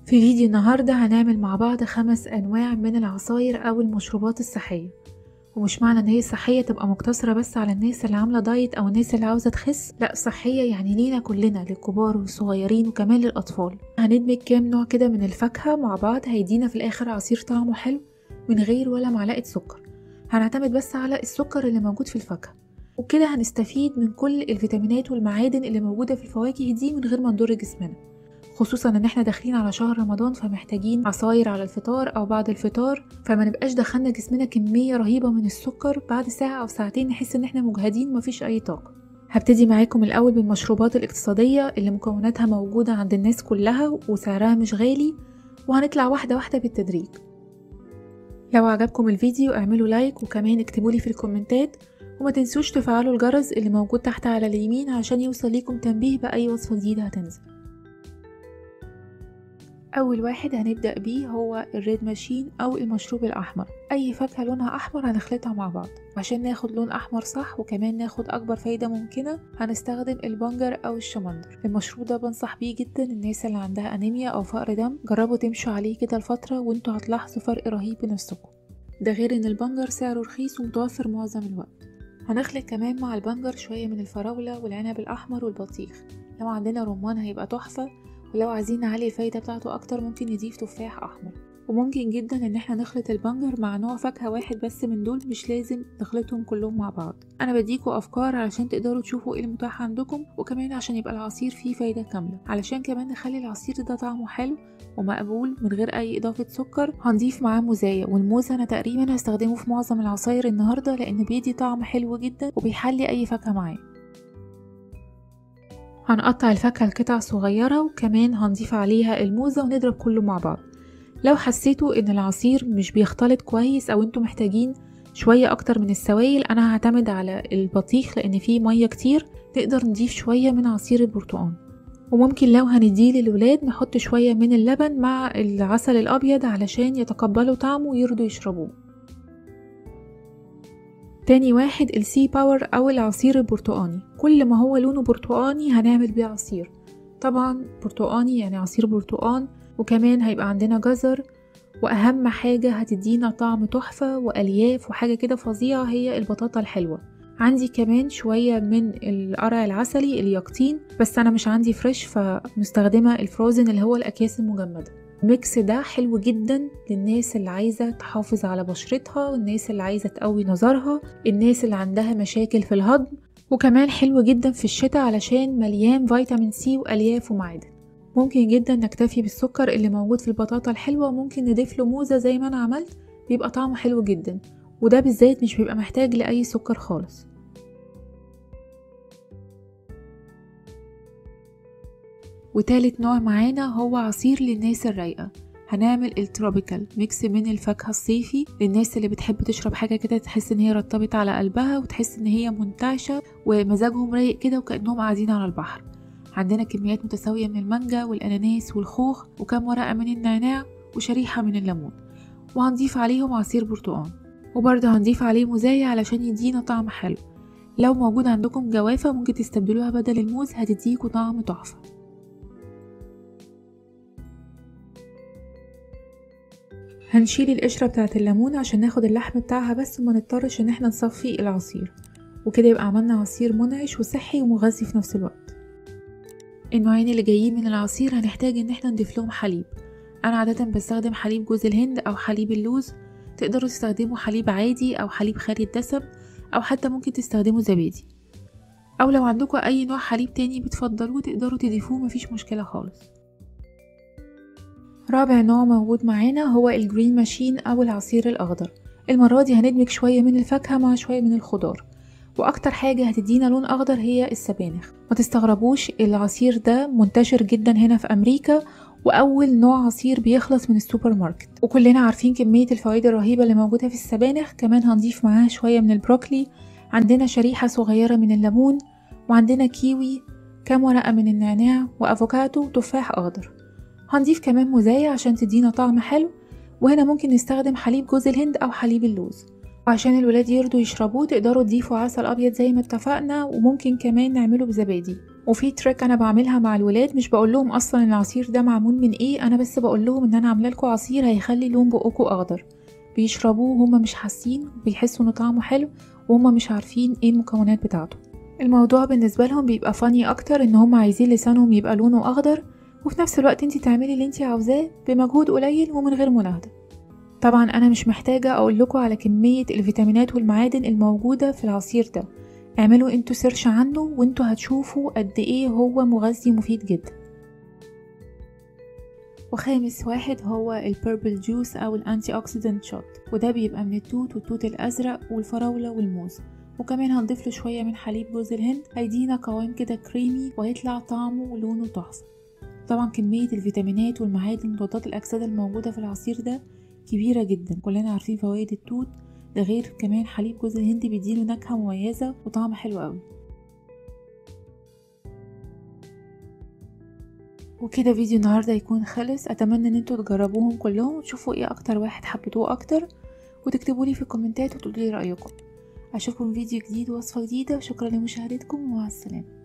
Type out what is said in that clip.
في فيديو النهاردة هنعمل مع بعض خمس أنواع من العصاير أو المشروبات الصحية ومش معنى ان هي صحية تبقى مقتصرة بس على الناس اللي عاملة دايت او الناس اللي عاوزة تخس لا صحية يعني لينا كلنا للكبار والصغيرين وكمان للأطفال هندمج كام نوع كده من الفاكهة مع بعض هيدينا في الآخر عصير طعمه حلو من غير ولا معلقة سكر هنعتمد بس على السكر اللي موجود في الفاكهة وبكده هنستفيد من كل الفيتامينات والمعادن اللي موجودة في الفواكه دي من غير ما نضر جسمنا خصوصا ان احنا داخلين على شهر رمضان فمحتاجين عصاير على الفطار او بعد الفطار فما نبقاش دخلنا جسمنا كمية رهيبة من السكر بعد ساعة او ساعتين نحس ان احنا مجهدين ومفيش اي طاقة هبتدي معاكم الاول بالمشروبات الاقتصادية اللي مكوناتها موجودة عند الناس كلها وسعرها مش غالي وهنطلع واحدة واحدة بالتدريج لو عجبكم الفيديو اعملوا لايك وكمان اكتبولي في الكومنتات وما تنسوش تفعلوا الجرس اللي موجود تحت على اليمين عشان يوصل ليكم تنبيه بأي وصفة جديدة هتنزل أول واحد هنبدأ بيه هو الريد ماشين أو المشروب الأحمر أي فاكهة لونها أحمر هنخلطها مع بعض عشان ناخد لون أحمر صح وكمان ناخد أكبر فايدة ممكنة هنستخدم البنجر أو الشمندر المشروب ده بنصح بيه جدا الناس اللي عندها أنيميا أو فقر دم جربوا تمشوا عليه كده لفترة وانتوا هتلاحظوا فرق رهيب بنفسكم ده غير ان البنجر سعره رخيص ومتوفر معظم الوقت هنخلط كمان مع البنجر شوية من الفراولة والعنب الأحمر والبطيخ لو عندنا رمان هيبقى تحفة ولو عايزين نعلي الفايدة بتاعته أكتر ممكن نضيف تفاح أحمر وممكن جدا ان احنا نخلط البنجر مع نوع فاكهة واحد بس من دول مش لازم نخلطهم كلهم مع بعض انا بديكوا افكار علشان تقدروا تشوفوا ايه المتاح عندكم وكمان عشان يبقى العصير فيه فايدة كاملة علشان كمان نخلي العصير ده طعمه حلو ومقبول من غير اي اضافة سكر هنضيف معاه موزاية والموز انا تقريبا هستخدمه في معظم العصاير النهاردة لان بيدي طعم حلو جدا وبيحلي اي فاكهة معاه هنقطع الفاكهة لقطع صغيرة وكمان هنضيف عليها الموزة ونضرب كله مع بعض لو حسيتوا ان العصير مش بيختلط كويس او انتوا محتاجين شوية اكتر من السوائل انا هعتمد على البطيخ لان فيه مية كتير نقدر نضيف شوية من عصير البرتقال وممكن لو هنديه للولاد نحط شوية من اللبن مع العسل الابيض علشان يتقبلوا طعمه ويرضوا يشربوه تاني واحد السي باور او العصير البرتقاني كل ما هو لونه برتقاني هنعمل بيه عصير طبعا برتقاني يعني عصير برتقان وكمان هيبقى عندنا جزر واهم حاجة هتدينا طعم تحفة والياف وحاجة كده فظيعة هي البطاطا الحلوة عندي كمان شوية من القرع العسلي اليقطين بس انا مش عندي فريش فمستخدمة الفروزن اللي هو الاكياس المجمدة الميكس ده حلو جدا للناس اللي عايزة تحافظ على بشرتها والناس اللي عايزة تقوي نظرها الناس اللي عندها مشاكل في الهضم وكمان حلو جدا في الشتاء علشان مليان فيتامين سي والياف ومعادن ممكن جدا نكتفي بالسكر اللي موجود في البطاطا الحلوة وممكن نضيف له موزة زي ما انا عملت بيبقى طعمه حلو جدا وده بالذات مش بيبقى محتاج لأي سكر خالص وتالت نوع معانا هو عصير للناس الرايقة هنعمل التروبيكال ميكس من الفاكهة الصيفي للناس اللي بتحب تشرب حاجة كده تحس ان هي رطبت على قلبها وتحس ان هي منتعشة ومزاجهم رايق كده وكأنهم قاعدين على البحر عندنا كميات متساوية من المانجا والأناناس والخوخ وكم ورقة من النعناع وشريحة من الليمون وهنضيف عليهم عصير برتقال وبرضه هنضيف عليه موزاية علشان يدينا طعم حلو لو موجود عندكم جوافة ممكن تستبدلوها بدل الموز هتديكوا طعم تحفة هنشيل القشرة بتاعة الليمون عشان ناخد اللحم بتاعها بس وما نضطرش ان احنا نصفي العصير وكده يبقى عملنا عصير منعش وصحي ومغذي في نفس الوقت النوعين اللي جايين من العصير هنحتاج ان احنا نضيف لهم حليب انا عادة بستخدم حليب جوز الهند او حليب اللوز تقدروا تستخدموا حليب عادي او حليب خالي الدسم او حتى ممكن تستخدموا زبادي او لو عندكم اي نوع حليب تاني بتفضلوه تقدروا تضيفوه مفيش مشكلة خالص رابع نوع موجود معانا هو الجرين ماشين أو العصير الأخضر المرة دي هندمج شوية من الفاكهة مع شوية من الخضار وأكتر حاجة هتدينا لون أخضر هي السبانخ ما تستغربوش العصير ده منتشر جدا هنا في أمريكا وأول نوع عصير بيخلص من السوبر ماركت وكلنا عارفين كمية الفوائد الرهيبة اللي موجودة في السبانخ كمان هنضيف معاها شوية من البروكلي عندنا شريحة صغيرة من الليمون وعندنا كيوي كام ورقة من النعناع وأفوكادو وتفاح أخضر هنضيف كمان موزاية عشان تدينا طعم حلو وهنا ممكن نستخدم حليب جوز الهند أو حليب اللوز وعشان الولاد يرضوا يشربوه تقدروا تضيفوا عسل أبيض زي ما اتفقنا وممكن كمان نعمله بزبادي وفي تريك انا بعملها مع الولاد مش بقول لهم اصلا العصير ده معمول من ايه انا بس بقول لهم ان انا عامله لكم عصير هيخلي لون بقكم اخضر بيشربوه هما مش حاسين بيحسوا ان طعمه حلو وهما مش عارفين ايه المكونات بتاعته الموضوع بالنسبه لهم بيبقى فاني اكتر ان هما عايزين لسانهم يبقى لونه اخضر وفي نفس الوقت انتي تعملي اللي انتي عاوزاه بمجهود قليل ومن غير مناهده طبعا انا مش محتاجه اقول لكم على كميه الفيتامينات والمعادن الموجوده في العصير ده اعملوا انتوا سيرش عنه وانتوا هتشوفوا قد ايه هو مغذي مفيد جدا وخامس واحد هو البيربل جوس او الانتي اوكسيدنت شوت وده بيبقى من التوت والتوت الازرق والفراوله والموز وكمان هنضيف له شويه من حليب جوز الهند هيدينا قوام كده كريمي وهيطلع طعمه ولونه تحفه طبعا كميه الفيتامينات والمعادن ومضادات الاكسده الموجوده في العصير ده كبيره جدا كلنا عارفين فوائد التوت ده غير كمان حليب جوز الهند بيديله نكهه مميزه وطعم حلو قوي وكده فيديو النهاردة يكون خلص أتمنى ان انتوا تجربوهم كلهم وتشوفوا ايه اكتر واحد حبيتوه اكتر وتكتبوا لي في الكومنتات وتقولوا لي رأيكم اشوفكم فيديو جديد ووصفة جديدة وشكرا لمشاهدتكم ومع السلامة